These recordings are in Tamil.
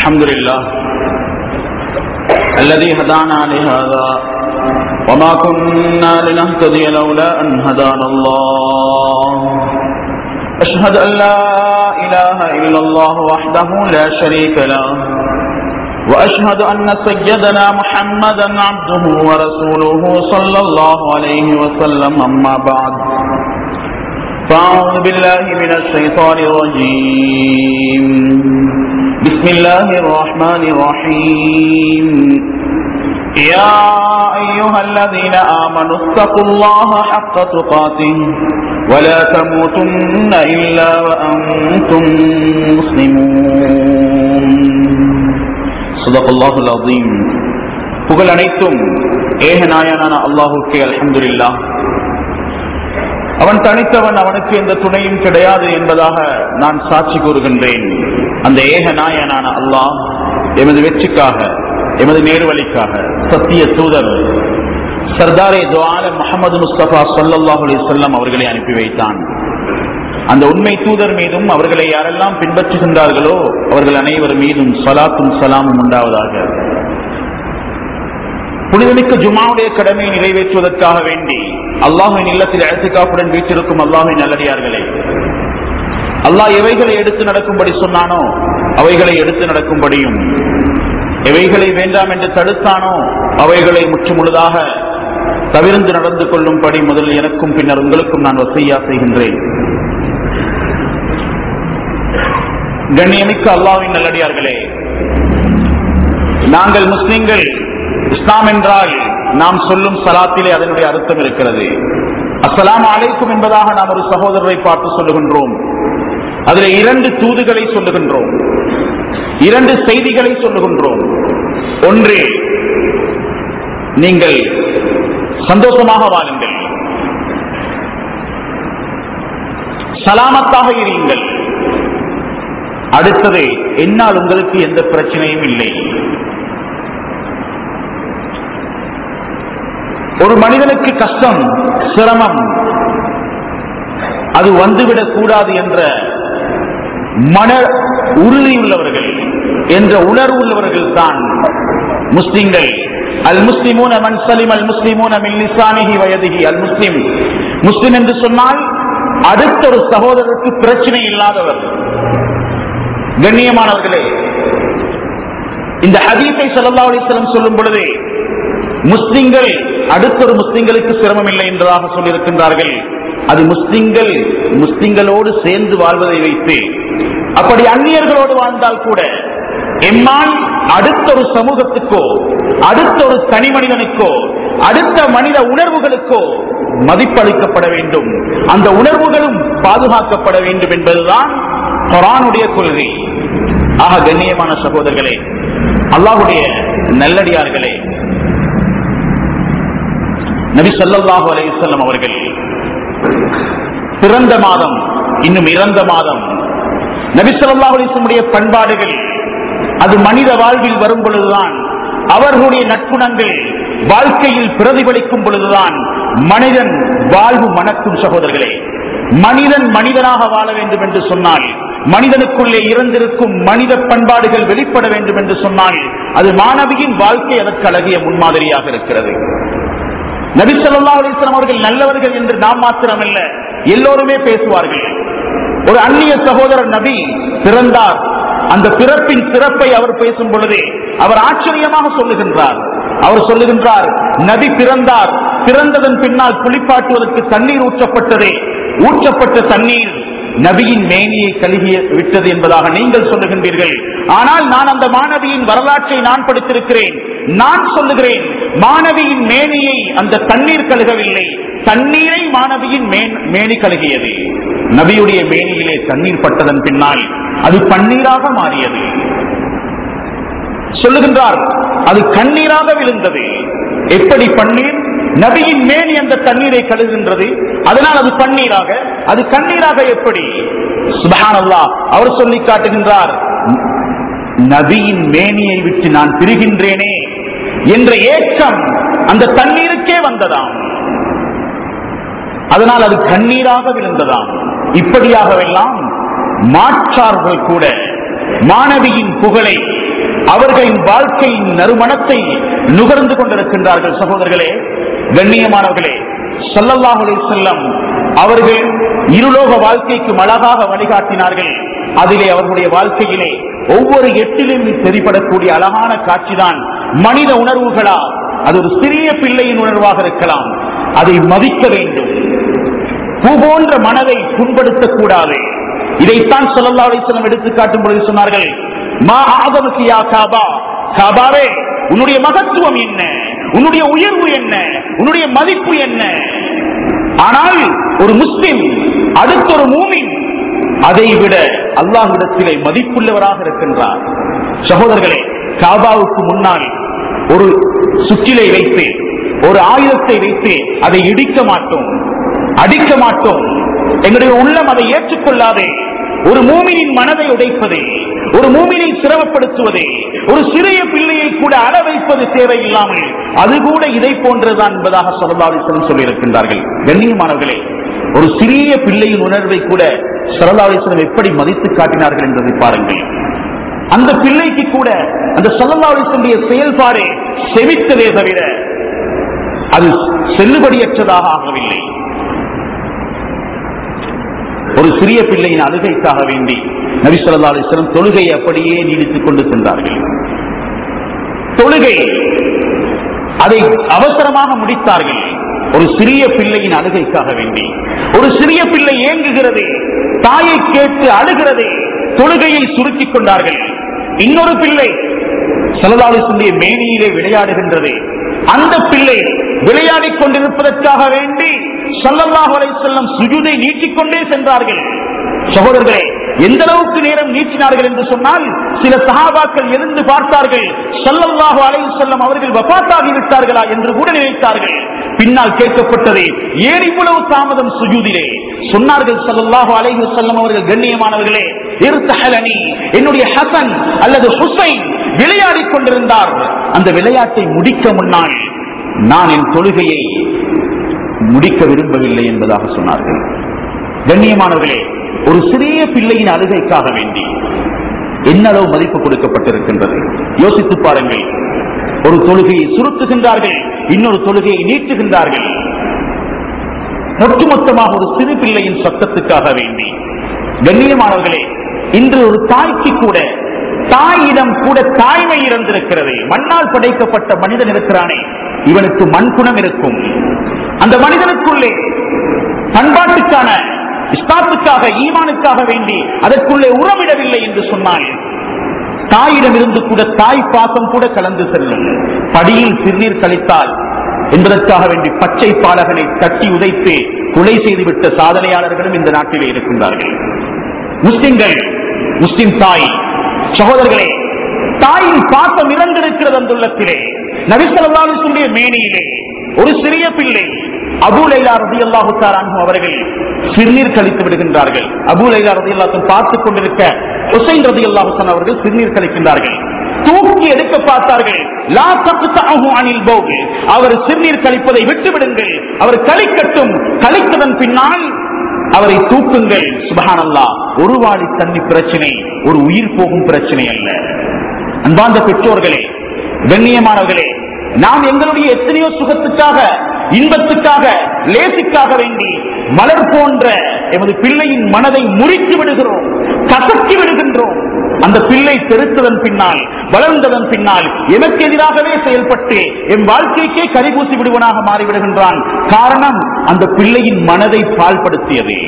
الحمد لله الذي هدانا لهذا وما كنا لنهتدي لولا أن هدانا الله أشهد أن لا إله إلا الله وحده لا شريك له وأشهد أن سيدنا محمدا عبده ورسوله صلى الله عليه وسلم أما بعد فأعوذ بالله من الشيطان الرجيم بسم الله الرحمن الرحيم يا أيها الذين آمنوا اتقوا الله حق تقاته ولا تموتن إلا وأنتم مسلمون صدق الله العظيم புகழ் அனைத்தும் ஏக நாயனான அல்லாஹுக்கே அல்ஹம்துலில்லா அவன் தனித்தவன் அவனுக்கு எந்த துணையும் கிடையாது என்பதாக நான் சாட்சி கூறுகின்றேன் அந்த ஏக நாயனான அல்லாஹ் எமது வெற்றிக்காக எமது நேர்வழிக்காக சத்திய தூதர் சர்தாரே துவால முகமது முஸ்தபா சொல்லல்லாஹ் அலிசல்லாம் அவர்களை அனுப்பி வைத்தான் அந்த உண்மை தூதர் மீதும் அவர்களை யாரெல்லாம் பின்பற்றுகின்றார்களோ அவர்கள் அனைவர் மீதும் சலாத்தும் சலாமும் உண்டாவதாக புனிதமிக்க ஜுமாவுடைய கடமையை நிறைவேற்றுவதற்காக வேண்டி அல்லாஹின் இல்லத்தில் எழுத்துக்காப்புடன் வீற்றிருக்கும் அல்லாஹின் நல்லடியார்களே அல்லாஹ் எவைகளை எடுத்து நடக்கும்படி சொன்னானோ அவைகளை எடுத்து நடக்கும்படியும் எவைகளை வேண்டாம் என்று தடுத்தானோ அவைகளை முற்றுமுழுதாக தவிர்ந்து நடந்து கொள்ளும்படி முதலில் எனக்கும் பின்னர் உங்களுக்கும் நான் வசையா செய்கின்றேன் கண்ணியமிக்க அல்லாவின் நல்லடியார்களே நாங்கள் முஸ்லிம்கள் இஸ்லாம் என்றால் நாம் சொல்லும் சலாத்திலே அதனுடைய அர்த்தம் இருக்கிறது அஸ்லாம் அழைக்கும் என்பதாக நாம் ஒரு சகோதரரை பார்த்து சொல்லுகின்றோம் அதில் இரண்டு தூதுகளை சொல்லுகின்றோம் இரண்டு செய்திகளை சொல்லுகின்றோம் ஒன்று நீங்கள் சந்தோஷமாக வாழுங்கள் சலாமத்தாக இருங்கள் அடுத்தது என்னால் உங்களுக்கு எந்த பிரச்சனையும் இல்லை ஒரு மனிதனுக்கு கஷ்டம் சிரமம் அது வந்துவிடக் கூடாது என்ற மன உறுதியுள்ளவர்கள் என்ற உணர்வு உள்ளவர்கள் தான் முஸ்லிம்கள் அல் முஸ்லிமூன மன் சலிம் அல் முஸ்லிமூன மின் லிசானிஹி வயதிஹி அல் முஸ்லிம் முஸ்லிம் என்று சொன்னால் அடுத்த ஒரு சகோதரருக்கு பிரச்சனை இல்லாதவர் கண்ணியமானவர்களே இந்த ஹதீஸை சல்லா அலிஸ்லம் சொல்லும் பொழுது முஸ்லிம்கள் அடுத்த ஒரு முஸ்லிம்களுக்கு சிரமம் இல்லை என்றதாக சொல்லியிருக்கின்றார்கள் அது முஸ்லிம்கள் முஸ்லிம்களோடு சேர்ந்து வாழ்வதை வைத்து அப்படி அந்நியர்களோடு வாழ்ந்தால் கூட எம்மால் அடுத்த ஒரு சமூகத்துக்கோ அடுத்த ஒரு தனி மனிதனுக்கோ அடுத்த மனித உணர்வுகளுக்கோ மதிப்பளிக்கப்பட வேண்டும் அந்த உணர்வுகளும் பாதுகாக்கப்பட வேண்டும் என்பதுதான் குரானுடைய கொள்கை ஆக கண்ணியமான சகோதரர்களே அல்லாஹுடைய நல்லடியார்களே நபி சொல்லாஹு அலையம் அவர்கள் பிறந்த மாதம் இன்னும் இறந்த மாதம் நபி சொல்லா அலிசமுடைய பண்பாடுகள் அது மனித வாழ்வில் வரும் பொழுதுதான் அவர்களுடைய நட்புணங்கள் வாழ்க்கையில் பிரதிபலிக்கும் பொழுதுதான் மனிதன் வாழ்வு மணக்கும் சகோதரர்களே மனிதன் மனிதனாக வாழ வேண்டும் என்று சொன்னால் மனிதனுக்குள்ளே இறந்திருக்கும் மனித பண்பாடுகள் வெளிப்பட வேண்டும் என்று சொன்னால் அது மாணவியின் வாழ்க்கை அதற்கு அழகிய முன்மாதிரியாக இருக்கிறது நபி சொல்லா அலிஸ்லாம் அவர்கள் நல்லவர்கள் என்று நாம் மாத்திரமல்ல எல்லோருமே பேசுவார்கள் ஒரு அந்நிய சகோதரர் நபி பிறந்தார் அந்த பிறப்பின் சிறப்பை அவர் பேசும் பொழுதே அவர் ஆச்சரியமாக சொல்லுகின்றார் அவர் சொல்லுகின்றார் நபி பிறந்தார் பிறந்ததன் பின்னால் குளிப்பாட்டுவதற்கு தண்ணீர் ஊற்றப்பட்டதே ஊற்றப்பட்ட தண்ணீர் நபியின் மேனியை கழுகிய விட்டது என்பதாக நீங்கள் சொல்லுகின்றீர்கள் ஆனால் நான் அந்த மாணவியின் வரலாற்றை நான் படித்திருக்கிறேன் நான் சொல்லுகிறேன் மாணவியின் மேனியை அந்த தண்ணீர் கழுகவில்லை தண்ணீரை மாணவியின் மேனி கழுகியது நபியுடைய மேனியிலே தண்ணீர் பட்டதன் பின்னால் அது பன்னீராக மாறியது சொல்லுகின்றார் அது கண்ணீராக விழுந்தது எப்படி பன்னீர் நபியின் மேனி அந்த தண்ணீரை கழுகின்றது அதனால் அது பன்னீராக அது கண்ணீராக எப்படி சுபஹானல்லா அவர் சொல்லி காட்டுகின்றார் நபியின் மேனியை விட்டு நான் பிரிகின்றேனே என்ற ஏக்கம் அந்த தண்ணீருக்கே வந்ததாம் அதனால் அது கண்ணீராக விழுந்ததாம் இப்படியாகவெல்லாம் மாற்றார்கள் கூட மாணவியின் புகழை அவர்களின் வாழ்க்கையின் நறுமணத்தை நுகர்ந்து கொண்டிருக்கின்றார்கள் சகோதரர்களே கண்ணியமானவர்களே ஸல்லல்லாஹு அலைஹி வஸல்லம் அவர்கள் இருலோக வாழ்க்கைக்கு அழகாக வழிகாட்டினார்கள் அதிலே அவர்களுடைய வாழ்க்கையிலே ஒவ்வொரு எட்டிலும் தெரிபடக்கூடிய அழகான காட்சிதான் மனித உணர்வுகளா அது ஒரு சிறிய பிள்ளையின் உணர்வாக இருக்கலாம் அதை மதிக்க வேண்டும் பூ போன்ற மனதை புண்படுத்தக் கூடாது இதைத்தான் ஸல்லல்லாஹு அலைஹி வஸல்லம் எடுத்து காட்டும் பொழுது சொன்னார்கள் மா ஆதமக்கு யா காபா காபாவே உன்னுடைய மகத்துவம் என்ன உன்னுடைய உயர்வு என்ன உன்னுடைய மதிப்பு என்ன ஆனால் ஒரு முஸ்லிம் அடுத்த ஒரு மூமின் அதை விட அல்லாஹ்விடத்திலே மதிப்புள்ளவராக இருக்கின்றார் சகோதரர்களே காபாவுக்கு முன்னால் ஒரு சுற்றிலை வைத்து ஒரு ஆயுதத்தை வைத்து அதை இடிக்க மாட்டோம் அடிக்க மாட்டோம் எங்களுடைய உள்ளம் அதை ஏற்றுக்கொள்ளாதே ஒரு மூமினின் மனதை உடைப்பதே ஒரு மூமினை சிரமப்படுத்துவதே ஒரு சிறிய பிள்ளையை கூட அழ வைப்பது தேவையில்லாமல் அது கூட இதை போன்றதுதான் என்பதாக சரதாவிசனம் சொல்லியிருக்கின்றார்கள் கண்ணியமானவர்களே ஒரு சிறிய பிள்ளையின் உணர்வை கூட சரதாவிசனம் எப்படி மதித்து காட்டினார்கள் என்பதை பாருங்கள் அந்த பிள்ளைக்கு கூட அந்த சல்லல்லாவுடைய செயல்பாடு செவித்ததே தவிர அது செல்லுபடியற்றதாக ஆகவில்லை ஒரு சிறிய பிள்ளையின் அழுகைக்காக வேண்டி நபி சொல்லா அலிஸ்லம் தொழுகையை அப்படியே நீடித்துக் கொண்டு சென்றார்கள் தொழுகை அதை அவசரமாக முடித்தார்கள் ஒரு சிறிய பிள்ளையின் அழுகைக்காக வேண்டி ஒரு சிறிய பிள்ளை ஏங்குகிறது தாயை கேட்டு அழுகிறது தொழுகையில் சுருக்கிக் கொண்டார்கள் இன்னொரு பிள்ளை சலதாலிசுடைய மேனியிலே விளையாடுகின்றது அந்த பிள்ளை விளையாடிக் கொண்டிருப்பதற்காக வேண்டி சல்லல்லாஹு அலைஹி வஸல்லம் சுஜூதை நீட்டிக்கொண்டே சென்றார்கள் சகோதரர்களே எந்த அளவுக்கு நேரம் நீட்டினார்கள் என்று சொன்னால் சில சஹாபாக்கள் எழுந்து பார்த்தார்கள் சல்லல்லாஹு அலைஹி வஸல்லம் அவர்கள் வஃபாத்தாகி விட்டார்களா என்று கூட நினைத்தார்கள் பின்னால் கேட்கப்பட்டது ஏன் இவ்வளவு தாமதம் சுஜூதிலே சொன்னார்கள் சல்லல்லாஹு அலைஹி வஸல்லம் அவர்கள் கண்ணியமானவர்களே இர்தஹலனி என்னுடைய ஹசன் அல்லது ஹுசைன் விளையாடிக் கொண்டிருந்தார் அந்த விளையாட்டை முடிக்க முன்னால் நான் என் தொழுகையை முடிக்க விரும்பவில்லை என்பதாக சொன்னார்கள் கண்ணியமானவர்களே ஒரு சிறிய பிள்ளையின் அழுகைக்காக வேண்டி என்ன அளவு மதிப்பு கொடுக்கப்பட்டிருக்கின்றது யோசித்து பாருங்கள் ஒரு தொழுகையை சுருக்குகின்றார்கள் இன்னொரு தொழுகையை நீட்டுகின்றார்கள் ஒட்டுமொத்தமாக ஒரு சிறு பிள்ளையின் சத்தத்துக்காக வேண்டி கண்ணியமானவர்களே இன்று ஒரு தாய்க்கு கூட தாயிடம் கூட தாய்மை இறந்திருக்கிறது மண்ணால் படைக்கப்பட்ட மனிதன் இருக்கிறானே இவனுக்கு மண்குணம் இருக்கும் அந்த மனிதனுக்குள்ளே பண்பாட்டுக்கான இஸ்லாத்துக்காக ஈமானுக்காக வேண்டி அதற்குள்ளே உறவிடவில்லை என்று சொன்னால் தாயிடம் இருந்து கூட தாய் பாசம் கூட கலந்து செல்லும் படியில் சிறுநீர் கழித்தால் என்பதற்காக வேண்டி பச்சை பாலகனை தட்டி உதைத்து கொலை செய்துவிட்ட சாதனையாளர்களும் இந்த நாட்டிலே இருக்கின்றார்கள் முஸ்லிம்கள் முஸ்லிம் தாய் சகோதரர்களே தாயின் பாசம் இறந்திருக்கிறது அந்த உள்ளத்திலே நபிசல்லாவுடைய மேனியிலே ஒரு சிறிய பிள்ளை அபு லைலா ரதி அல்லாஹு அவர்கள் சிறுநீர் கழித்து விடுகின்றார்கள் அபு லைலா ரதி அல்லாஹும் பார்த்துக் கொண்டிருக்க ஹுசைன் ரதி அல்லாஹுசன் அவர்கள் சிறுநீர் கழிக்கின்றார்கள் தூக்கி எடுக்க பார்த்தார்கள் லா தக்தஅஹு அனில் பௌல் அவர் சிறுநீர் கழிப்பதை விட்டு விடுங்கள் அவர் கழிக்கட்டும் கழித்ததன் பின்னால் அவரை தூக்குங்கள் சுபஹானல்லா ஒரு வாடி தண்ணி பிரச்சனை ஒரு உயிர் போகும் பிரச்சனை அல்ல அன்பார்ந்த பெற்றோர்களே கண்ணியமானவர்களே நாம் எங்களுடைய எத்தனையோ சுகத்துக்காக இன்பத்துக்காக லேசிக்காக வேண்டி மலர் போன்ற எமது பிள்ளையின் மனதை முறித்து விடுகிறோம் கசக்கி விடுகின்றோம் அந்த பிள்ளை பெருத்ததன் பின்னால் வளர்ந்ததன் பின்னால் எமக்கு எதிராகவே செயல்பட்டு என் வாழ்க்கைக்கே கரிபூசி விடுவனாக மாறிவிடுகின்றான் காரணம் அந்த பிள்ளையின் மனதை பால்படுத்தியது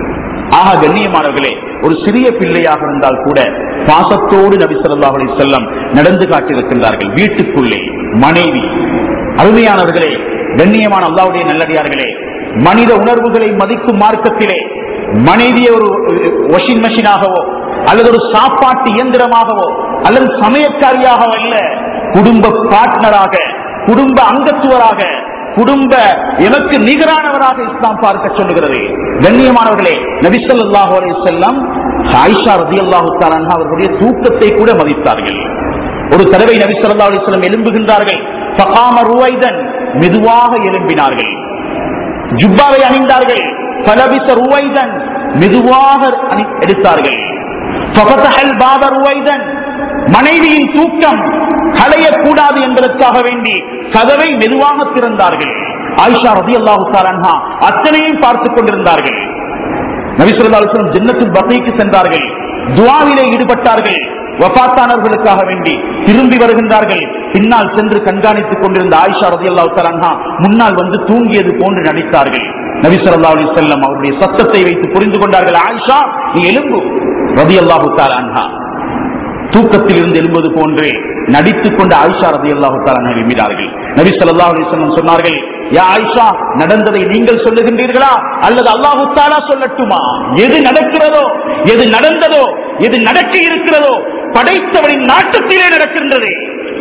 ஆக கண்ணியமானவர்களே ஒரு சிறிய பிள்ளையாக இருந்தால் கூட பாசத்தோடு நபி ஸல்லல்லாஹு அலைஹி செல்லம் நடந்து காட்டியிருக்கின்றார்கள் வீட்டுக்குள்ளே மனைவி அருமையானவர்களே கண்ணியமான அல்லாவுடைய நல்லடியார்களே மனித உணர்வுகளை மதிக்கும் மார்க்கத்திலே மனைவியை ஒரு வாஷிங் மெஷினாகவோ அல்லது ஒரு சாப்பாட்டு இயந்திரமாகவோ அல்லது சமயக்காரியாகவோ அல்ல குடும்ப பார்ட்னராக குடும்ப அங்கத்துவராக குடும்ப எமக்கு நிகரானவராக இஸ்லாம் பார்க்க சொல்லுகிறது கண்ணியமானவர்களே நபிசல்லாஹு அலைஹி செல்லம் ஆயிஷா ரதி அல்லாஹு அவர்களுடைய தூக்கத்தை கூட மதித்தார்கள் ஒரு தடவை நபி சொல்லா அலிஸ்லம் எழும்புகின்றார்கள் சகாம ருவைதன் மெதுவாக எழும்பினார்கள் ஜுப்பாவை அணிந்தார்கள் பலபிச ருவைதன் மெதுவாக அணி- எடுத்தார்கள் ஃபபதஹல் பாப ருவைதன் மனைவியின் தூக்கம் களையக்கூடாது என்பதற்காக வேண்டி கதவை மெதுவாக திறந்தார்கள் ஆயிஷா ரதி அல்லாஹு அத்தனையும் பார்த்துக் கொண்டிருந்தார்கள் நபிசுல்லாஸ்லம் ஜன்னத்தில் பகைக்கு சென்றார்கள் துவாவிலே ஈடுபட்டார்கள் வபாத்தானவர்களுக்காக வேண்டி திரும்பி வருகின்றார்கள் பின்னால் சென்று கண்காணித்துக் கொண்டிருந்த ஆயிஷா ரதி அல்லாஹு முன்னால் வந்து தூங்கியது போன்று நடித்தார்கள் நபி ஸல்லல்லாஹு அலைஹி வஸல்லம் அவருடைய சத்தத்தை வைத்து புரிந்து கொண்டார்கள் ஆயிஷா நீ எலும்பு ரதி அல்லாஹு தாலான்ஹா தூக்கத்தில் இருந்து எழும்பது போன்று நடித்துக் கொண்ட ஆயிஷா ரதி அல்லாஹு தாலான விரும்பினார்கள் நபி ஸல்லல்லாஹு அலைஹி வஸல்லம் சொன்னார்கள் யா ஆயிஷா நடந்ததை நீங்கள் சொல்லுகின்றீர்களா அல்லது அல்லாஹு தாலா சொல்லட்டுமா எது நடக்கிறதோ எது நடந்ததோ எது நடக்க இருக்கிறதோ படைத்தவனின் நாட்டத்திலே நடக்கின்றது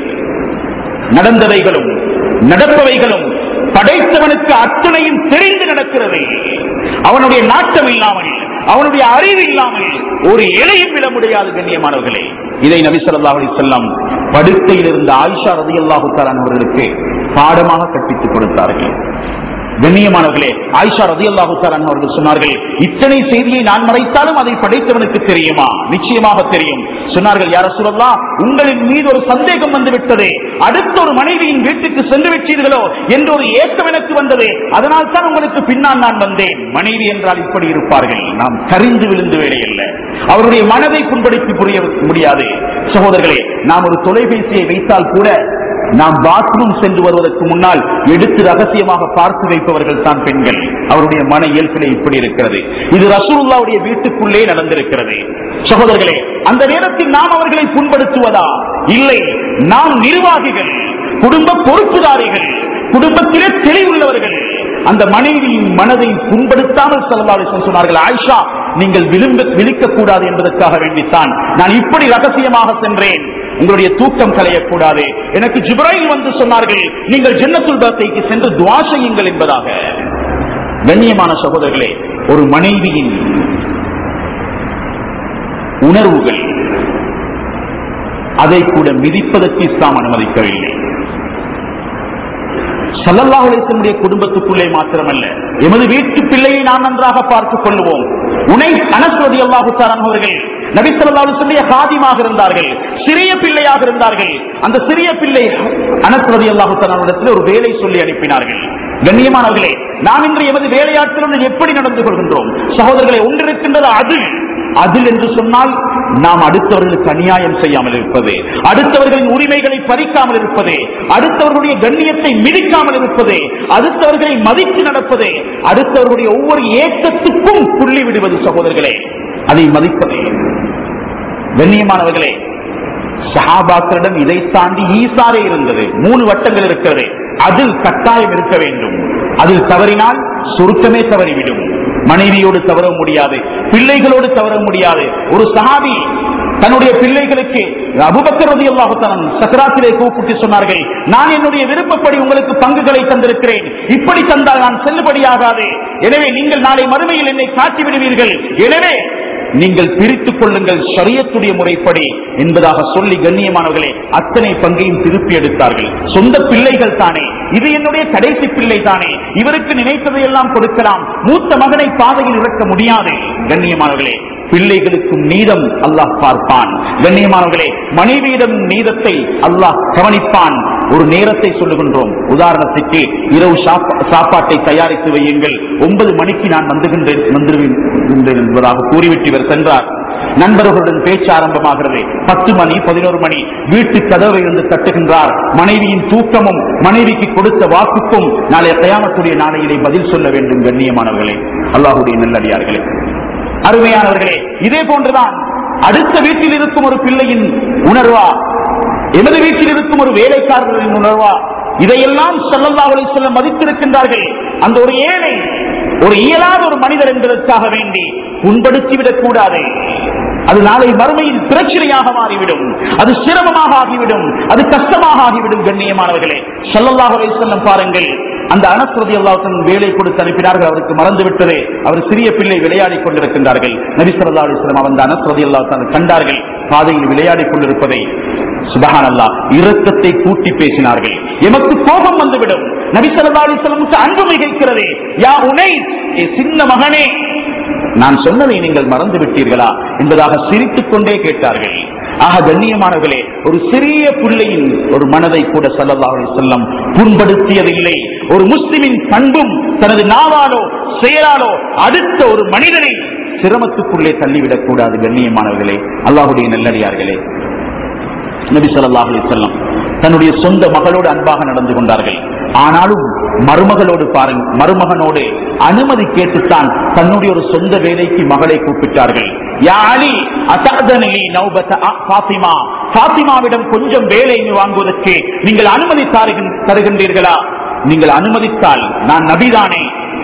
நடந்தவைகளும் நடப்பவைகளும் படைத்தவனுக்கு அத்தனையும் தெரிந்து நடக்கிறது அவனுடைய நாட்டம் இல்லாமல் அவனுடைய அறிவு இல்லாமல் ஒரு இலையும் விட முடியாது கண்ணியமானவர்களே இதை நபி ஸல்லல்லாஹு அலைஹி வஸல்லம் படுக்கையில் இருந்த ஆயிஷா ரலியல்லாஹு தஆலா அவர்களுக்கு பாடமாக கற்பித்துக் கொடுத்தார்கள் கண்ணியமானவர்களே ஆயிஷா ரதி அல்லாஹு அவர்கள் சொன்னார்கள் இத்தனை செய்தியை நான் மறைத்தாலும் அதை படைத்தவனுக்கு தெரியுமா நிச்சயமாக தெரியும் சொன்னார்கள் யார சொல்லலாம் உங்களின் மீது ஒரு சந்தேகம் வந்து விட்டது அடுத்த ஒரு மனைவியின் வீட்டுக்கு சென்று விட்டீர்களோ என்ற ஒரு ஏக்கம் எனக்கு வந்தது அதனால் தான் உங்களுக்கு பின்னால் நான் வந்தேன் மனைவி என்றால் இப்படி இருப்பார்கள் நாம் கரிந்து விழுந்து வேலையல்ல அவருடைய மனதை புண்படுத்தி புரிய முடியாது சகோதரர்களே நாம் ஒரு தொலைபேசியை வைத்தால் கூட நாம் பாத்ரூம் சென்று வருவதற்கு முன்னால் எடுத்து ரகசியமாக பார்த்து வைப்பவர்கள் தான் பெண்கள் அவருடைய மன இயல்பிலே இப்படி இருக்கிறது இது ரசூலுல்லாவுடைய வீட்டுக்குள்ளே நடந்திருக்கிறது சகோதரர்களே அந்த நேரத்தில் நாம் அவர்களை புண்படுத்துவதா இல்லை நாம் நிர்வாகிகள் குடும்ப பொறுப்புதாரிகள் குடும்பத்திலே தெளிவுள்ளவர்கள் அந்த மனைவியின் மனதை புண்படுத்தாமல் செல்லலாம் சொன்னார்கள் ஆயிஷா நீங்கள் விழும்ப விழிக்க கூடாது என்பதற்காக வேண்டித்தான் நான் இப்படி ரகசியமாக சென்றேன் உங்களுடைய தூக்கம் களையக்கூடாது எனக்கு ஜிப்ராயில் வந்து சொன்னார்கள் நீங்கள் ஜன்னத்துல் பக்தைக்கு சென்று துவா செய்யுங்கள் என்பதாக கண்ணியமான சகோதரர்களே ஒரு மனைவியின் உணர்வுகள் அதை கூட மிதிப்பதற்கு இஸ்லாம் அனுமதிக்கவில்லை சல்லல்லாஹு அலைஹிஸ்ஸலமுடைய குடும்பத்துக்குள்ளே மாத்திரமல்ல எமது வீட்டு பிள்ளையை நாம் நன்றாக பார்த்துக் கொள்வோம் உனை அனஸ்வதி அல்லாஹு அவர்கள் நபி ஸல்லல்லாஹு அலைஹி வஸல்லம் ஹாதிமாக இருந்தார்கள் சிறிய பிள்ளையாக இருந்தார்கள் அந்த சிறிய பிள்ளை அனஸ்வதி அல்லாஹு தஆலாவிடத்தில் ஒரு வேலை சொல்லி அனுப்பினார்கள் கண்ணியமானவர்களே நாம் இன்று எமது வேலையாட்களுடன் எப்படி நடந்து கொள்கின்றோம் சகோதரர்களை ஒன்றிருக்கின்றது அது அதில் என்று சொன்னால் நாம் அடுத்தவர்களுக்கு அநியாயம் செய்யாமல் இருப்பது அடுத்தவர்களின் உரிமைகளை பறிக்காமல் இருப்பது அடுத்தவர்களுடைய கண்ணியத்தை மிதிக்காமல் இருப்பது அடுத்தவர்களை மதித்து நடப்பது அடுத்தவர்களுடைய ஒவ்வொரு ஏக்கத்துக்கும் புள்ளி விடுவது சகோதரர்களே அதை மதிப்பது கண்ணியமானவர்களே சஹாபாக்களிடம் இதை தாண்டி ஈசாரே இருந்தது மூணு வட்டங்கள் இருக்கிறது அதில் கட்டாயம் இருக்க வேண்டும் அதில் தவறினால் சுருக்கமே தவறிவிடும் மனைவியோடு தவற முடியாது பிள்ளைகளோடு தவற முடியாது ஒரு சஹாபி தன்னுடைய பிள்ளைகளுக்கு அபுபக்கர் ரதி அல்லாஹுத்தனம் சக்கராத்திலே கூப்பிட்டு சொன்னார்கள் நான் என்னுடைய விருப்பப்படி உங்களுக்கு பங்குகளை தந்திருக்கிறேன் இப்படி தந்தால் நான் செல்லுபடியாகாது எனவே நீங்கள் நாளை மறுமையில் என்னை காட்டி விடுவீர்கள் எனவே நீங்கள் பிரித்துக் கொள்ளுங்கள் ஷரியத்துடைய முறைப்படி என்பதாக சொல்லி கண்ணியமானவர்களே அத்தனை பங்கையும் திருப்பி எடுத்தார்கள் சொந்த பிள்ளைகள் தானே இது என்னுடைய கடைசி பிள்ளை தானே இவருக்கு நினைத்ததையெல்லாம் கொடுக்கலாம் மூத்த மகனை பாதையில் இறக்க முடியாது கண்ணியமானவர்களே பிள்ளைகளுக்கும் நீதம் அல்லாஹ் பார்ப்பான் கண்ணியமானவர்களே மனைவியிடம் நீதத்தை அல்லாஹ் கவனிப்பான் ஒரு நேரத்தை சொல்லுகின்றோம் உதாரணத்துக்கு இரவு சாப்பா- சாப்பாட்டை தயாரித்து வையுங்கள் ஒன்பது மணிக்கு நான் வந்துகின்றேன் வந்துருவேன் என்பதாக கூறிவிட்டு இவர் சென்றார் நண்பர்களுடன் பேச்சு ஆரம்பமாகிறது பத்து மணி பதினோரு மணி வீட்டு கதவை இருந்து தட்டுகின்றார் மனைவியின் தூக்கமும் மனைவிக்கு கொடுத்த வாக்குக்கும் நாளைய கயாமத்துடைய நாளையிலே பதில் சொல்ல வேண்டும் கண்ணியமானவர்களே அல்லாஹுடைய நல்லடியார்களே அருமையானவர்களே இதே போன்றுதான் அடுத்த வீட்டில் இருக்கும் ஒரு பிள்ளையின் உணர்வா எமது வீட்டில் இருக்கும் ஒரு வேலைக்காரர்களின் உணர்வா இதையெல்லாம் ஸல்லல்லாஹு அலைஹி வஸல்லம் மதித்திருக்கின்றார்கள் அந்த ஒரு ஏழை ஒரு இயலாத ஒரு மனிதர் என்பதற்காக வேண்டி புண்படுத்திவிடக் கூடாது அது நாளை மறுமையில் பிரச்சனையாக மாறிவிடும் அது சிரமமாக ஆகிவிடும் அது கஷ்டமாக ஆகிவிடும் கண்ணியமானவர்களே ஸல்லல்லாஹு அலைஹி வஸல்லம் பாருங்கள் அந்த அனஸ்ரதி அல்லாஹன் வேலை கொடுத்து அனுப்பினார்கள் அவருக்கு மறந்து விட்டது அவர் சிறிய பிள்ளை விளையாடிக் கொண்டிருக்கின்றார்கள் நபி ஸல்லல்லாஹு அலைஹி வஸல்லம் அந்த அனஸ்ரதி அல்லாஹ் கண்டார்கள் பாதையில் விளையாடிக் கொண்டிருப்பதை சுபஹான் அல்லாஹ் இரக்கத்தை கூட்டி பேசினார்கள் எமக்கு கோபம் வந்துவிடும் நபி ஸல்லல்லாஹு அலைஹி வஸல்லமுக்கு அன்பு மிகைக்கிறது யா உனை சின்ன மகனே நான் சொன்னதை நீங்கள் மறந்து விட்டீர்களா என்பதாக சிரித்துக் கொண்டே கேட்டார்கள் ஆக கண்ணியமானவர்களே ஒரு சிறிய பிள்ளையின் ஒரு மனதை கூட சல்லல்லாஹு அலைஹி வஸல்லம் புண்படுத்தியதில்லை ஒரு முஸ்லிமின் பண்பும் தனது நாவாலோ செயலாலோ அடுத்த ஒரு மனிதனை சிரமத்துக்குள்ளே தள்ளிவிடக் கூடாது கண்ணியமானவர்களே அல்லாஹுடைய நல்லடியார்களே நபி ஸல்லல்லாஹு அலைஹி வஸல்லம் தன்னுடைய சொந்த மகளோடு அன்பாக நடந்து கொண்டார்கள் ஆனாலும் மருமகளோடு பாருங்க மருமகனோடு அனுமதி கேட்டுத்தான் தன்னுடைய ஒரு சொந்த வேலைக்கு மகளை கூப்பிட்டார்கள் யா அலி அத்தஅதனலி நௌபத அ- ஃபாத்திமா ஃபாத்திமாவிடம் கொஞ்சம் வேலை வாங்குவதற்கு நீங்கள் அனுமதி தாருகின்- தருகின்றீர்களா நீங்கள் அனுமதித்தால் நான் நபிதானே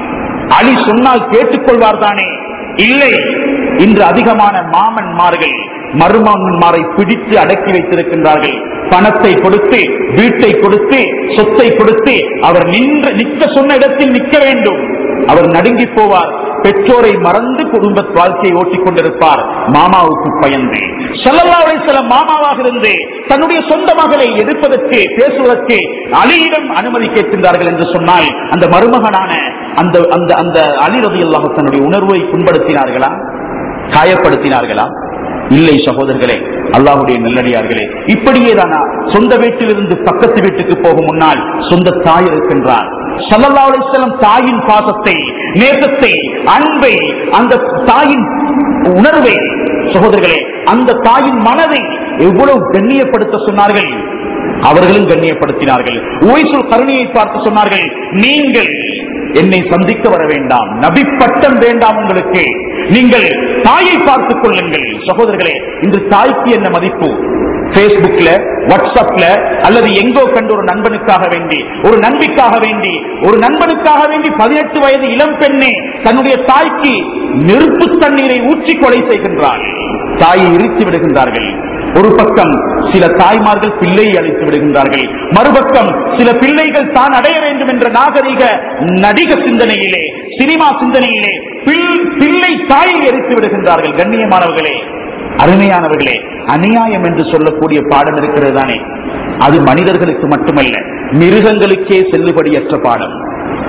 அலி சொன்னால் கேட்டுக்கொள்வார் தானே இல்லை இன்று அதிகமான மாமன்மார்கள் மருமகன்மாரை பிடித்து அடக்கி வைத்திருக்கின்றார்கள் பணத்தை கொடுத்து வீட்டை கொடுத்து சொத்தை கொடுத்து அவர் நின்ற நிற்க சொன்ன இடத்தில் நிற்க வேண்டும் அவர் நடுங்கி போவார் பெற்றோரை மறந்து குடும்ப வாழ்க்கையை ஓட்டிக் கொண்டிருப்பார் மாமாவுக்கு பயந்து ஸல்லல்லாஹு அலைஹி வஸல்லம் மாமாவாக இருந்து தன்னுடைய சொந்த மகளை எதிர்ப்பதற்கு பேசுவதற்கு அலியிடம் அனுமதி கேட்கின்றார்கள் என்று சொன்னால் அந்த மருமகனான அந்த அந்த அந்த அலி ரலியல்லாஹு தன்னுடைய உணர்வை புண்படுத்தினார்களா காயப்படுத்தினார்களா இல்லை சகோதரர்களே அல்லாஹுடைய நல்லடியார்களே இப்படியே தானா சொந்த வீட்டிலிருந்து பக்கத்து வீட்டுக்கு போகும் முன்னால் சொந்த தாய் இருக்கின்றார் ஸல்லல்லாஹு அலைஹி வஸல்லம் தாயின் பாசத்தை நேசத்தை அன்பை அந்த தாயின் உணர்வை சகோதரர்களே அந்த தாயின் மனதை எவ்வளவு கண்ணியப்படுத்த சொன்னார்கள் அவர்களும் கண்ணியப்படுத்தினார்கள் ஓய்சுல் கருணையை பார்த்து சொன்னார்கள் நீங்கள் என்னை சந்திக்க வர வேண்டாம் நபி பட்டம் வேண்டாம் உங்களுக்கு நீங்கள் தாயை பார்த்துக் கொள்ளுங்கள் சகோதரர்களே இன்று தாய்க்கு என்ன மதிப்பு பேஸ்புக்ல வாட்ஸ்அப்ல அல்லது எங்கோ கண்டு ஒரு நண்பனுக்காக வேண்டி ஒரு நண்பிக்காக வேண்டி ஒரு நண்பனுக்காக வேண்டி பதினெட்டு வயது இளம் பெண்ணே தன்னுடைய தாய்க்கு நெருப்பு தண்ணீரை ஊற்றி கொலை செய்கின்றாள் தாயை இறுத்தி விடுகின்றார்கள் ஒரு பக்கம் சில தாய்மார்கள் பிள்ளையை அழைத்து விடுகின்றார்கள் மறுபக்கம் சில பிள்ளைகள் தான் அடைய வேண்டும் என்ற நாகரிக நடிக சிந்தனையிலே சினிமா சிந்தனையிலே பிள்- பிள்ளை தாயை எரித்து விடுகின்றார்கள் கண்ணியமானவர்களே அருமையானவர்களே அநியாயம் என்று சொல்லக்கூடிய பாடம் இருக்கிறது தானே அது மனிதர்களுக்கு மட்டுமல்ல மிருகங்களுக்கே செல்லுபடியற்ற பாடம்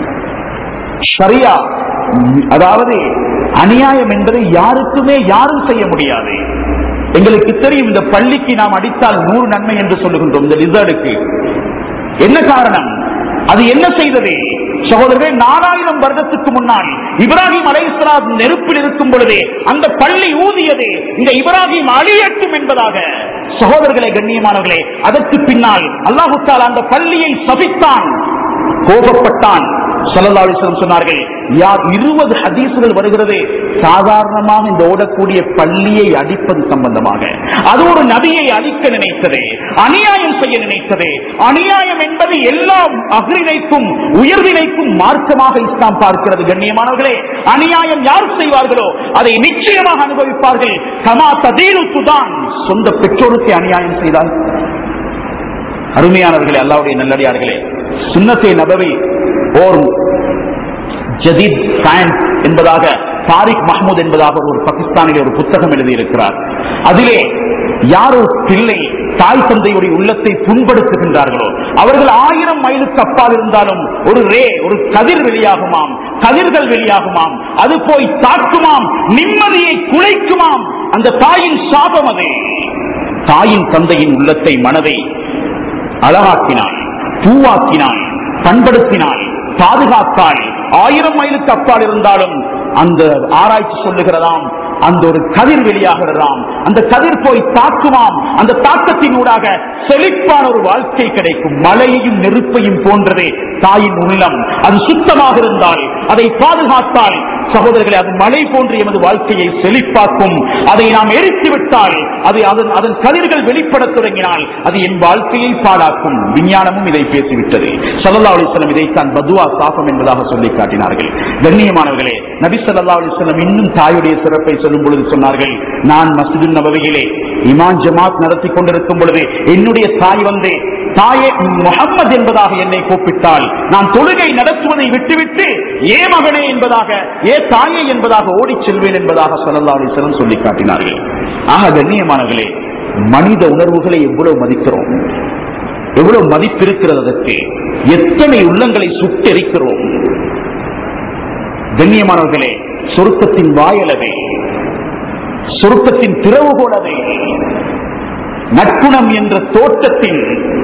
ஷரியா ம், அதாவது அநியாயம் என்பதை யாருக்குமே யாரும் செய்ய முடியாது எங்களுக்கு தெரியும் இந்த பள்ளிக்கு நாம் அடித்தால் நூறு நன்மை என்று சொல்லுகின்றோம் இந்த லிசர்டுக்கு என்ன காரணம் அது என்ன செய்தது சகோதரர்களே நாலாயிரம் வருடத்துக்கு முன்னால் இப்ராஹிம் அலைஹிஸ்ஸலாம் நெருப்பில் இருக்கும் பொழுதே அந்த பள்ளி ஊதியது இந்த இப்ராஹிம் அழியட்டும் என்பதாக சகோதரர்களே கண்ணியமானவர்களே அதற்கு பின்னால் அல்லாஹு தாலா அந்த பள்ளியை சபித்தான் கோபப்பட்டான் ஸல்லல்லாஹு அலைஹி வஸல்லம் சொன்னார்கள் யார் இருபது ஹதீசுகள் வருகிறது சாதாரணமாக இந்த ஓடக்கூடிய பள்ளியை அடிப்பது சம்பந்தமாக அது ஒரு நபியை அழிக்க நினைத்தது அநியாயம் செய்ய நினைத்தது அநியாயம் என்பது எல்லா அகிரினைக்கும் உயர்வினைக்கும் மார்க்கமாக இஸ்லாம் பார்க்கிறது கண்ணியமானவர்களே அநியாயம் யார் செய்வார்களோ அதை நிச்சயமாக அனுபவிப்பார்கள் கமா ததீரு சுதான் சொந்த பெற்றோருக்கு அநியாயம் செய்தால் அருமையானவர்களே அல்லாவுடைய நல்லடியார்களே சுன்னத்தே நபவி ஓர் ஜதீத் சயின்ஸ் என்பதாக தாரிக் மஹ்மூத் என்பதாக ஒரு பாகிஸ்தானில் ஒரு புத்தகம் எழுதியிருக்கிறார் அதிலே யார் ஒரு பிள்ளை தாய் தந்தையுடைய உள்ளத்தை புண்படுத்துகின்றார்களோ அவர்கள் ஆயிரம் மைலுக்கு அப்பால் இருந்தாலும் ஒரு ரே ஒரு கதிர் வெளியாகுமாம் கதிர்கள் வெளியாகுமாம் அது போய் தாக்குமாம் நிம்மதியை குலைக்குமாம் அந்த தாயின் சாபம் அது தாயின் தந்தையின் உள்ளத்தை மனதை அழகாக்கினாள் பூவாக்கினாள் பண்படுத்தினாள் பாதுகாத்தாள் ஆயிரம் மைலுக்கு அப்பால் இருந்தாலும் அந்த ஆராய்ச்சி சொல்லுகிறதாம் அந்த ஒரு கதிர் வெளியாகிறதாம் அந்த கதிர் போய் தாக்குமாம் அந்த தாக்கத்தினூடாக செழிப்பான ஒரு வாழ்க்கை கிடைக்கும் மழையையும் நெருப்பையும் போன்றதே தாயின் உள்ளம் அது சுத்தமாக இருந்தால் அதை பாதுகாத்தால் சகோதரர்களே அது மழை போன்று எமது வாழ்க்கையை செழிப்பாக்கும் அதை நாம் எரித்து விட்டால் அது அதன் அதன் கதிர்கள் வெளிப்படத் தொடங்கினால் அது என் வாழ்க்கையை பாழாக்கும் விஞ்ஞானமும் இதை பேசிவிட்டது சல்லா அலிஸ்லம் இதைத்தான் பதுவா சாபம் என்பதாக சொல்லி காட்டினார்கள் கண்ணியமானவர்களே நபி சல்லா அலிஸ்லம் இன்னும் தாயுடைய சிறப்பை சொல்லும் பொழுது சொன்னார்கள் நான் மஸ்ஜிது நபவியிலே இமான் ஜமாத் நடத்தி கொண்டிருக்கும் பொழுது என்னுடைய தாய் வந்து தாயே முகம்மது என்பதாக என்னை கூப்பிட்டால் நான் தொழுகை நடத்துவதை விட்டுவிட்டு ஏ மகனே என்பதாக ஏ தாயே என்பதாக ஓடிச் செல்வேன் என்பதாக சல்லா அலிஸ்லம் சொல்லி காட்டினார்கள் ஆக கண்ணியமானவர்களே மனித உணர்வுகளை எவ்வளவு மதிக்கிறோம் எவ்வளவு மதிப்பு இருக்கிறது அதற்கு எத்தனை உள்ளங்களை சுட்டெரிக்கிறோம் கண்ணியமானவர்களே சொருக்கத்தின் வாயலவே சொருக்கத்தின் திறவு போலவே நற்குணம் என்ற தோட்டத்தின்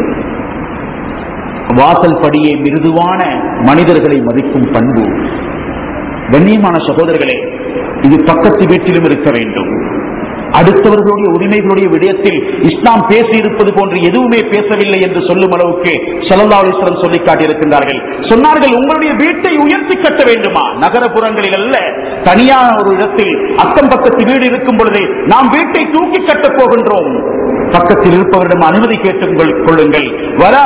வாசல் படியே மிருதுவான மனிதர்களை மதிக்கும் பண்பு கண்ணியமான சகோதரர்களே இது பக்கத்து வீட்டிலும் இருக்க வேண்டும் அடுத்தவர்களுடைய உரிமைகளுடைய விடயத்தில் இஸ்லாம் பேசியிருப்பது போன்று எதுவுமே பேசவில்லை என்று சொல்லும் அளவுக்கு சல்லல்லாஹுலிஸ்வரம் சொல்லி காட்டியிருக்கின்றார்கள் சொன்னார்கள் உங்களுடைய வீட்டை உயர்த்தி கட்ட வேண்டுமா நகரப்புறங்களில் அல்ல தனியான ஒரு இடத்தில் அக்கம் பக்கத்து வீடு இருக்கும் பொழுது நாம் வீட்டை தூக்கி கட்டப் போகின்றோம் பக்கத்தில் இருப்பவரிடம் அனுமதி கேட்டுக் கொள்ளுங்கள் வரா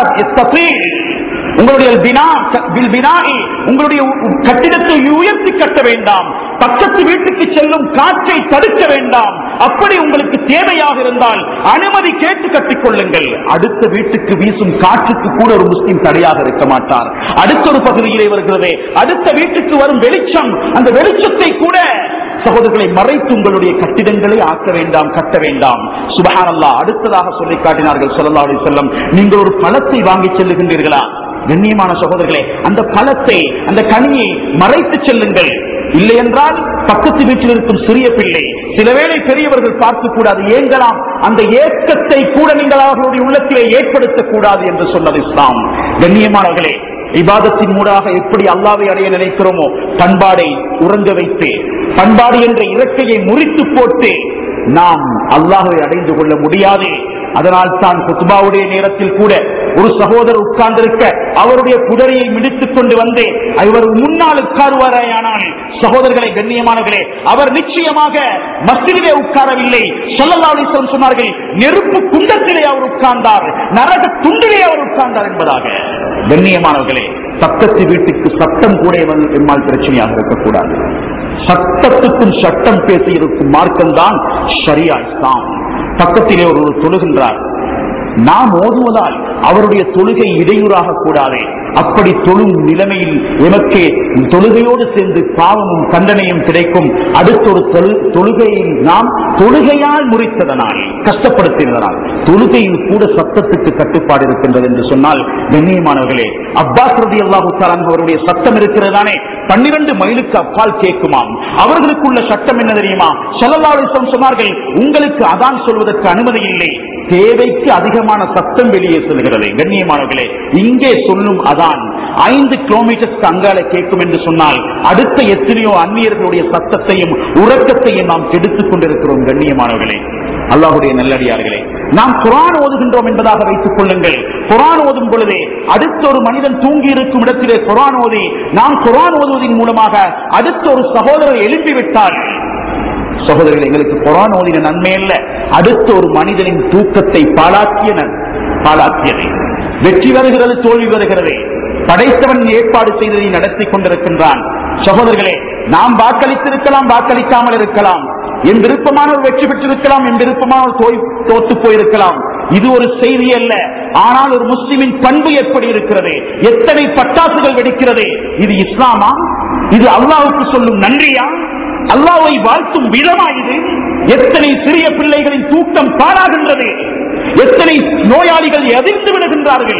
உங்களுடைய பினா பில் பினாயி உங்களுடைய கட்டிடத்தை உயர்த்தி கட்ட வேண்டாம் பக்கத்து வீட்டுக்கு செல்லும் காற்றை தடுக்க வேண்டாம் அப்படி உங்களுக்கு தேவையாக இருந்தால் அனுமதி கேட்டு கட்டிக் கொள்ளுங்கள் அடுத்த வீட்டுக்கு வீசும் காற்றுக்கு கூட ஒரு முஸ்லிம் தடையாக இருக்க மாட்டார் அடுத்த ஒரு பகுதியிலே வருகிறதே அடுத்த வீட்டுக்கு வரும் வெளிச்சம் அந்த வெளிச்சத்தை கூட சகோதரர்களை மறைத்து உங்களுடைய கட்டிடங்களை ஆக்க வேண்டாம் கட்ட வேண்டாம் சுபஹானல்லா அடுத்ததாக சொல்லி காட்டினார்கள் சொல்லல்லா அலி செல்லம் நீங்கள் ஒரு பழத்தை வாங்கி செல்லுகின்றீர்களா கண்ணியமான சகோதரர்களே அந்த பழத்தை அந்த கனியை மறைத்து செல்லுங்கள் இல்லை என்றால் பக்கத்து வீட்டில் இருக்கும் சிறிய பிள்ளை சில வேளை பெரியவர்கள் பார்க்க கூடாது ஏங்கலாம் அந்த ஏக்கத்தை கூட நீங்கள் அவர்களுடைய உள்ளத்திலே ஏற்படுத்தக் கூடாது என்று சொன்னது இஸ்லாம் கண்ணியமானவர்களே இபாதத்தின் மூடாக எப்படி அல்லாவை அடைய நினைக்கிறோமோ பண்பாடை உறங்க வைத்து பண்பாடு என்ற இறக்கையை முறித்து போட்டு நாம் அல்லாஹை அடைந்து கொள்ள முடியாது அதனால் தான் குத்துபாவுடைய நேரத்தில் கூட ஒரு சகோதரர் உட்கார்ந்திருக்க அவருடைய குதிரையை மிடித்துக் கொண்டு வந்து இவர் முன்னால் உட்காருவாராயானால் சகோதரர்களை கண்ணியமானவர்களே அவர் நிச்சயமாக மஸ்ஜிதிலே உட்காரவில்லை சொல்லலாளீஸ்வரம் சொன்னார்கள் நெருப்பு குண்டத்திலே அவர் உட்கார்ந்தார் நரக துண்டிலே அவர் உட்கார்ந்தார் என்பதாக கண்ணியமானவர்களே பக்கத்து வீட்டுக்கு சட்டம் கூட எம்மால் பிரச்சனையாக இருக்கக்கூடாது சட்டத்துக்கும் சட்டம் பேசியிருக்கும் மார்க்கம்தான் ஷரியா இஸ்லாம் பக்கத்திலே ஒருவர் தொழுகின்றார் நாம் ஓதுவதால் அவருடைய தொழுகை இடையூறாக கூடாது அப்படி தொழும் நிலைமையில் எமக்கு தொழுகையோடு சேர்ந்து பாவமும் தண்டனையும் கிடைக்கும் அடுத்த ஒரு தொழுகையை நாம் தொழுகையால் முறித்ததனால் கஷ்டப்படுத்தினதனால் தொழுகையில் கூட சத்தத்துக்கு கட்டுப்பாடு இருக்கின்றது என்று சொன்னால் கண்ணியமானவர்களே அப்பாஸ் ரதி அல்லாஹு அவருடைய சத்தம் இருக்கிறதானே பன்னிரண்டு மைலுக்கு அப்பால் கேட்குமாம் அவர்களுக்குள்ள சட்டம் என்ன தெரியுமா செல்லல்லாவிசம் சொன்னார்கள் உங்களுக்கு அதான் சொல்வதற்கு அனுமதி இல்லை தேவைக்கு அதிகமான சத்தம் வெளியே செல்கிறது கண்ணியமானவர்களே இங்கே சொல்லும் அதான் ஐந்து கிலோமீட்டருக்கு அங்கால கேட்கும் என்று சொன்னால் அடுத்த எத்தனையோ அந்நியர்களுடைய சத்தத்தையும் உறக்கத்தையும் நாம் கெடுத்துக் கொண்டிருக்கிறோம் கண்ணியமானவர்களே அல்லாஹுடைய நல்லடியார்களே நாம் குரான் ஓதுகின்றோம் என்பதாக வைத்துக் கொள்ளுங்கள் குரான் ஓதும் பொழுதே அடுத்த ஒரு மனிதன் தூங்கி இருக்கும் இடத்திலே குரான் ஓதி நாம் குரான் ஓதுவதன் மூலமாக அடுத்த ஒரு சகோதரர் எழுப்பிவிட்டார் சகோதரர்கள் எங்களுக்கு குரான் ஓதின நன்மை அல்ல அடுத்த ஒரு மனிதனின் தூக்கத்தை பாலாக்கிய பாலாக்கியது வெற்றி வருகிறது தோல்வி வருகிறது படைத்தவன் ஏற்பாடு செய்ததை நடத்தி கொண்டிருக்கின்றான் சகோதரர்களே நாம் வாக்களித்திருக்கலாம் வாக்களிக்காமல் இருக்கலாம் என் விருப்பமானவர் வெற்றி பெற்றிருக்கலாம் என் விருப்பமானவர் தோத்து போயிருக்கலாம் இது ஒரு செய்தி அல்ல ஆனால் ஒரு முஸ்லிமின் பண்பு எப்படி இருக்கிறது எத்தனை பட்டாசுகள் வெடிக்கிறது இது இஸ்லாமா இது அல்லாவுக்கு சொல்லும் நன்றியா அல்லாவை வாழ்த்தும் விதமா இது எத்தனை சிறிய பிள்ளைகளின் தூக்கம் பாழாகின்றது எத்தனை நோயாளிகள் எதிர்த்து விடுகின்றார்கள்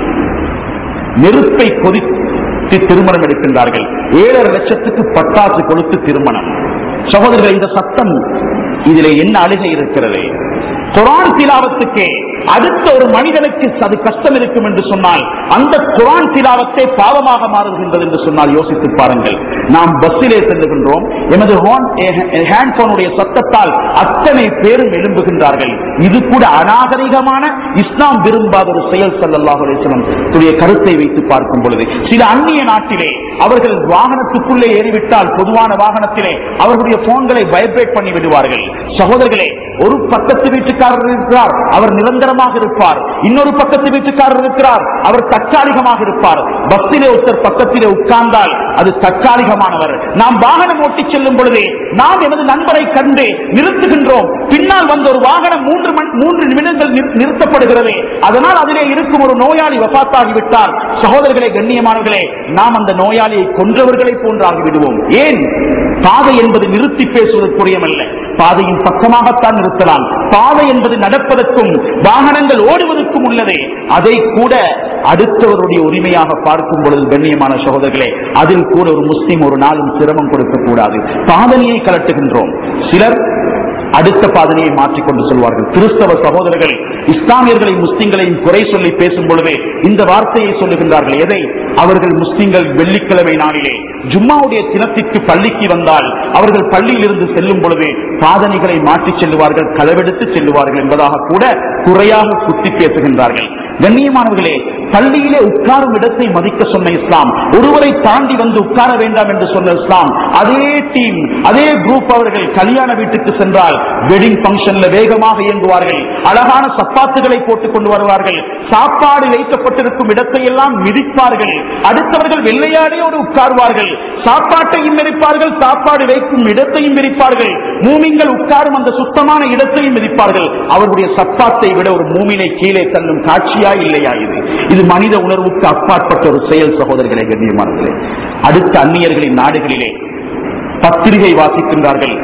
நெருப்பை கொதித்து திருமணம் எடுக்கின்றார்கள் ஏழரை லட்சத்துக்கு பட்டாசு கொடுத்து திருமணம் சகோதரர்கள் இந்த சத்தம் இதிலே என்ன அழுகை இருக்கிறது குரான் திலாவத்துக்கே அடுத்த ஒரு மனிதனுக்கு அது கஷ்டம் இருக்கும் என்று சொன்னால் அந்த குரான் திலாவத்தை பாவமாக மாறுகின்றது என்று சொன்னால் யோசித்து பாருங்கள் நாம் பஸ்ஸிலே செல்லுகின்றோம் எமது ஹேண்ட்போனுடைய சத்தத்தால் அத்தனை பேரும் எழும்புகின்றார்கள் இது கூட அநாகரிகமான இஸ்லாம் விரும்பாத ஒரு செயல் சல்லாஹுலேசனம் கருத்தை வைத்து பார்க்கும் பொழுது சில அந்நிய நாட்டிலே அவர்கள் வாகனத்துக்குள்ளே ஏறிவிட்டால் பொதுவான வாகனத்திலே அவர்களுடைய போன்களை வைப்ரேட் பண்ணி விடுவார்கள் சகோதரர்களே ஒரு பக்கத்து வீட்டுக்காரர் இருக்கிறார் அவர் நிரந்தரமாக இருப்பார் இன்னொரு பக்கத்து வீட்டுக்காரர் இருக்கிறார் அவர் தற்காலிகமாக இருப்பார் பஸ்ஸிலே ஒருத்தர் பக்கத்திலே உட்கார்ந்தால் அது தற்காலிகமானவர் நாம் வாகனம் ஓட்டி செல்லும் பொழுது நாம் எமது நண்பரை கண்டு நிறுத்துகின்றோம் பின்னால் வந்த ஒரு வாகனம் மூன்று மூன்று நிமிடங்கள் நிறுத்தப்படுகிறது அதனால் அதிலே இருக்கும் ஒரு நோயாளி வபாத்தாகிவிட்டார் சகோதரர்களே கண்ணியமானவர்களே நாம் அந்த நோயாளியை கொன்றவர்களை போன்றாகி விடுவோம் ஏன் பாதை என்பது நிறுத்தி பேசுவதற்குரியமல்ல பாதையின் பக்கமாகத்தான் நிறுத்தலாம் பாதை என்பது நடப்பதற்கும் வாகனங்கள் ஓடுவதற்கும் உள்ளது அதை கூட அடுத்தவருடைய உரிமையாக பார்க்கும் பொழுது கண்ணியமான சகோதரர்களே அதில் கூட ஒரு முஸ்லிம் ஒரு நாளும் சிரமம் கொடுக்க கூடாது பாதனையை கலட்டுகின்றோம் சிலர் அடுத்த பாதனையை மாற்றிக்கொண்டு சொல்வார்கள் கிறிஸ்தவ சகோதரர்கள் இஸ்லாமியர்களை முஸ்லிம்களையும் குறை சொல்லி பேசும் பொழுது இந்த வார்த்தையை சொல்லுகின்றார்கள் எதை அவர்கள் முஸ்லிம்கள் வெள்ளிக்கிழமை நாளிலே ஜும்மாவுடைய தினத்திற்கு பள்ளிக்கு வந்தால் அவர்கள் பள்ளியிலிருந்து செல்லும் பொழுது பாதனைகளை மாற்றிச் செல்லுவார்கள் களவெடுத்து செல்லுவார்கள் என்பதாக கூட குறையாக குத்தி பேசுகின்றார்கள் கண்ணியமானவர்களே பள்ளியிலே உட்காரும் இடத்தை மதிக்க சொன்ன இஸ்லாம் ஒருவரை தாண்டி வந்து உட்கார வேண்டாம் என்று சொன்ன இஸ்லாம் அதே டீம் அதே குரூப் அவர்கள் கல்யாண வீட்டுக்கு சென்றால் வெட்டிங் பங்கன்ல வேகமாக இயங்குவார்கள் அழகான சப்பாத்துகளை போட்டுக் கொண்டு வருவார்கள் சாப்பாடு வைக்கப்பட்டிருக்கும் இடத்தை எல்லாம் மிதிப்பார்கள் அடுத்தவர்கள் வெள்ளையாடையோடு உட்காருவார்கள் சாப்பாட்டையும் மிதிப்பார்கள் சாப்பாடு வைக்கும் இடத்தையும் மிதிப்பார்கள் மூமிங்கள் உட்காரும் அந்த சுத்தமான இடத்தையும் மிதிப்பார்கள் அவர்களுடைய சப்பாத்தை விட ஒரு மூமினை கீழே தள்ளும் காட்சியா இல்லையா இது இது மனித உணர்வுக்கு அப்பாற்பட்ட ஒரு செயல் சகோதரர்களே கண்ணியமானவர்களே அடுத்த அந்நியர்களின் நாடுகளிலே பத்திரிகை வாசிக்கின்றார்கள்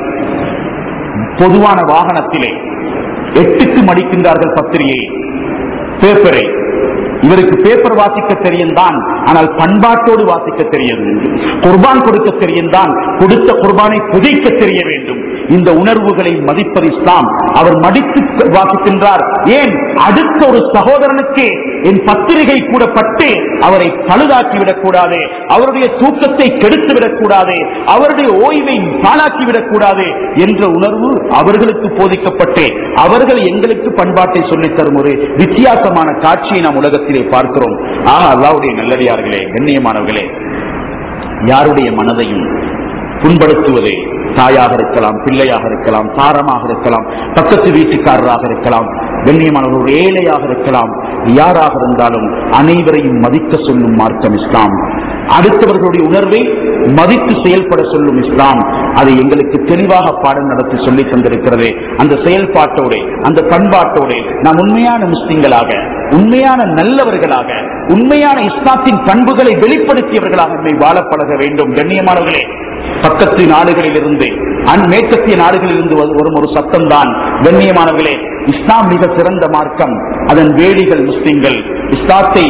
பொதுவான வாகனத்திலே எட்டுக்கு மடிக்கின்றார்கள் பத்திரிகையை பேப்பரை இவருக்கு பேப்பர் வாசிக்க தெரியும் தான் ஆனால் பண்பாட்டோடு வாசிக்க தெரியாது குர்பான் கொடுக்க தெரியும் தான் கொடுத்த குர்பானை புதைக்க தெரிய வேண்டும் இந்த உணர்வுகளை மதிப்பது இஸ்லாம் அவர் மடித்து வாசிக்கின்றார் ஏன் அடுத்த ஒரு சகோதரனுக்கு என் பத்திரிகை கூட பட்டு அவரை பழுதாக்கி விடக்கூடாது அவருடைய தூக்கத்தை கெடுத்து விடக்கூடாது அவருடைய ஓய்வை பாழாக்கி விடக்கூடாது என்ற உணர்வு அவர்களுக்கு போதிக்கப்பட்டு அவர்கள் எங்களுக்கு பண்பாட்டை சொல்லித் தரும் ஒரு வித்தியாசமான காட்சியை நாம் உலகத்திலே பார்க்கிறோம் ஆக அல்லாவுடைய நல்லடியார்களே கண்ணியமானவர்களே யாருடைய மனதையும் புண்படுத்துவது தாயாக இருக்கலாம் பிள்ளையாக இருக்கலாம் தாரமாக இருக்கலாம் பக்கத்து வீட்டுக்காரராக இருக்கலாம் கண்ணியமானவர் ஒரு ஏழையாக இருக்கலாம் யாராக இருந்தாலும் அனைவரையும் மதிக்க சொல்லும் மார்க்கம் இஸ்லாம் அடுத்தவர்களுடைய உணர்வை மதித்து செயல்பட சொல்லும் இஸ்லாம் அதை எங்களுக்கு தெளிவாக பாடம் நடத்தி சொல்லி தந்திருக்கிறது அந்த செயல்பாட்டோடு அந்த பண்பாட்டோடு நாம் உண்மையான முஸ்லிம்களாக உண்மையான நல்லவர்களாக உண்மையான இஸ்லாத்தின் பண்புகளை வெளிப்படுத்தியவர்களாக நம்மை வாழ பழக வேண்டும் கண்ணியமானவர்களே பக்கத்து நாடுகளில் இருந்து மேற்கத்திய நாடுகளில் இருந்து வரும் ஒரு சத்தம் தான் கண்ணியமானவர்களே இஸ்லாம் மிக சிறந்த மார்க்கம் அதன் வேலிகள் முஸ்லிம்கள் இஸ்லாத்தை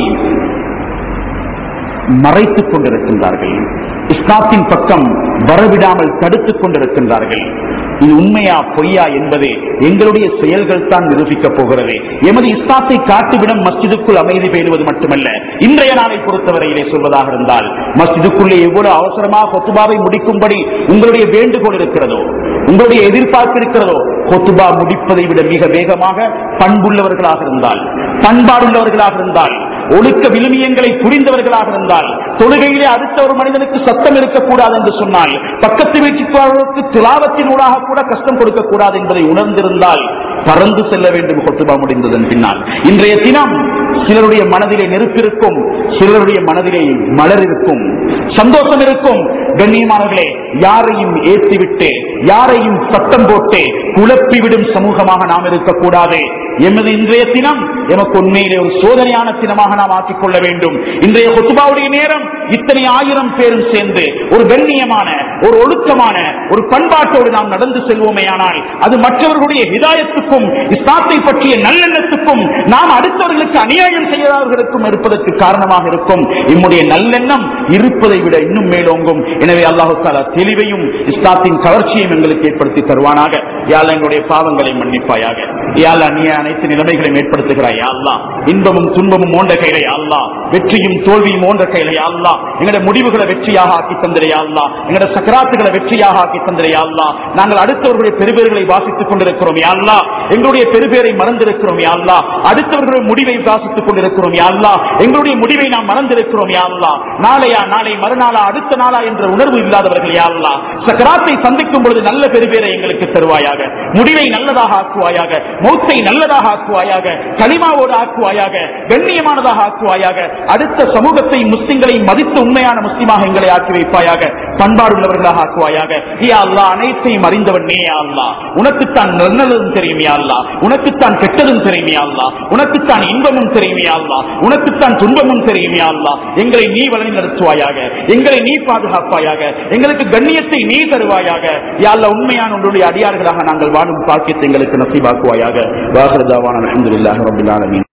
மறைத்துக் கொண்டிருக்கின்றார்கள் இஸ்லாத்தின் பக்கம் வரவிடாமல் தடுத்துக் கொண்டிருக்கின்றார்கள் இது உண்மையா பொய்யா என்பது எங்களுடைய செயல்கள் தான் நிரூபிக்கப் போகிறது எமது இஸ்லாத்தை காட்டுவிடம் மஸ்ஜிதுக்குள் அமைதி பேணுவது மட்டுமல்ல இன்றைய நாளை பொறுத்தவரையிலே சொல்வதாக இருந்தால் மஸ்ஜிதுக்குள்ளே எவ்வளவு அவசரமாக கொத்துபாவை முடிக்கும்படி உங்களுடைய வேண்டுகோள் இருக்கிறதோ உங்களுடைய எதிர்பார்ப்பு இருக்கிறதோ கொத்துபா முடிப்பதை விட மிக வேகமாக பண்புள்ளவர்களாக இருந்தால் பண்பாடுள்ளவர்களாக இருந்தால் ஒழுக்க விழுமியங்களை புரிந்தவர்களாக இருந்தால் தொழுகையிலே அடுத்த ஒரு மனிதனுக்கு சத்தம் இருக்கக்கூடாது என்று சொன்னால் பக்கத்து வீட்டுக்காரர்களுக்கு துலாவத்தினூடாக கூட கஷ்டம் கொடுக்க கூடாது என்பதை உணர்ந்திருந்தால் பறந்து செல்ல வேண்டும் கொத்துபா முடிந்ததன் பின்னால் இன்றைய தினம் சிலருடைய மனதிலே நெருப்பு இருக்கும் சிலருடைய மனதிலே மலர் இருக்கும் சந்தோஷம் இருக்கும் கண்ணியமானவர்களே யாரையும் ஏற்றிவிட்டு யாரையும் சத்தம் போட்டு குழப்பிவிடும் சமூகமாக நாம் இருக்கக்கூடாது எமது இன்றைய தினம் எமக்கு உண்மையிலே ஒரு சோதனையான தினமாக நாம் ஆக்கிக் கொள்ள வேண்டும் இன்றைய கொத்துபாவுடைய நேரம் இத்தனை ஆயிரம் பேரும் சேர்ந்து ஒரு கண்ணியமான ஒரு ஒழுக்கமான ஒரு பண்பாட்டோடு நாம் நடந்து செல்வோமேயானால் அது மற்றவர்களுடைய ஹிதாயத்துக்கும் இஸ்லாத்தை பற்றிய நல்லெண்ணத்துக்கும் நாம் அடுத்தவர்களுக்கு அநியாயம் செய்யாதவர்களுக்கும் இருப்பதற்கு காரணமாக இருக்கும் நம்முடைய நல்லெண்ணம் இருப்பதை விட இன்னும் மேலோங்கும் எனவே அல்லாஹு தாலா தெளிவையும் இஸ்லாத்தின் கவர்ச்சியையும் எங்களுக்கு ஏற்படுத்தி தருவானாக யாழ் எங்களுடைய பாவங்களை மன்னிப்பாயாக யாழ் நீ அனைத்து நிலைமைகளையும் ஏற்படுத்துகிறாய் அல்லா இன்பமும் துன்பமும் ஓன்ற கையிலே அல்லா வெற்றியும் தோல்வியும் ஓன்ற கையிலே அல்லா எங்களுடைய முடிவுகளை வெற்றியாக ஆக்கி தந்திரையா அல்லா எங்களுடைய சக்கராத்துகளை வெற்றியாக ஆக்கி தந்திரையா அல்லா நாங்கள் அடுத்தவர்களுடைய பெருபேர்களை வாசித்துக் கொண்டிருக்கிறோம் யா அல்லா எங்களுடைய பெருபேரை மறந்திருக்கிறோம் யா அல்லா அடுத்தவர்களுடைய முடிவை வாசித்துக் கொண்டிருக்கிறோம் யா அல்லா எங்களுடைய முடிவை நாம் மறந்திருக்கிறோம் யா அல்லா நாளையா நாளை மறுநாளா அடுத்த நாளா என்ற உணர்வு இல்லாதவர்கள் யா அல்லா சக்கராத்தை சந்திக்கும் பொழுது நல்ல பெருபேரை எங்களுக்கு தருவாயாக முடிவை நல்லதாக ஆக்குவாயாக மௌத்தை நல்லதாக ஆக்குவாயாக களிமாவோடு ஆக்குவாயாக கண்ணியமானதாக ஆக்குவாயாக அடுத்த சமூகத்தை முஸ்லிம்களை மதித்து உண்மையான முஸ்லிமாக எங்களை ஆக்கி வைப்பாயாக பண்பாடுள்ளவர்களாக ஆக்குவாயாக யா அல்லா அனைத்தையும் அறிந்தவன் நீ யா அல்லா உனக்குத்தான் நல்லதும் தெரியும் யா அல்லா உனக்குத்தான் கெட்டதும் தெரியும் யா அல்லா உனக்குத்தான் இன்பமும் தெரியும் யா அல்லா உனக்குத்தான் துன்பமும் தெரியும் யா அல்லா எங்களை நீ வழி நடத்துவாயாக எங்களை நீ பாதுகாப்பாயாக எங்களுக்கு கண்ணியத்தை நீ தருவாயாக யா அல்லா உண்மையான உன்னுடைய அடியார்களாக நாங்கள் வாழும் பாக்கியத்தை எங்களுக்கு நசீபாக்குவாயாக வாகரதாவான அலமதுல்லாஹ் ரபில் ஆலமீன்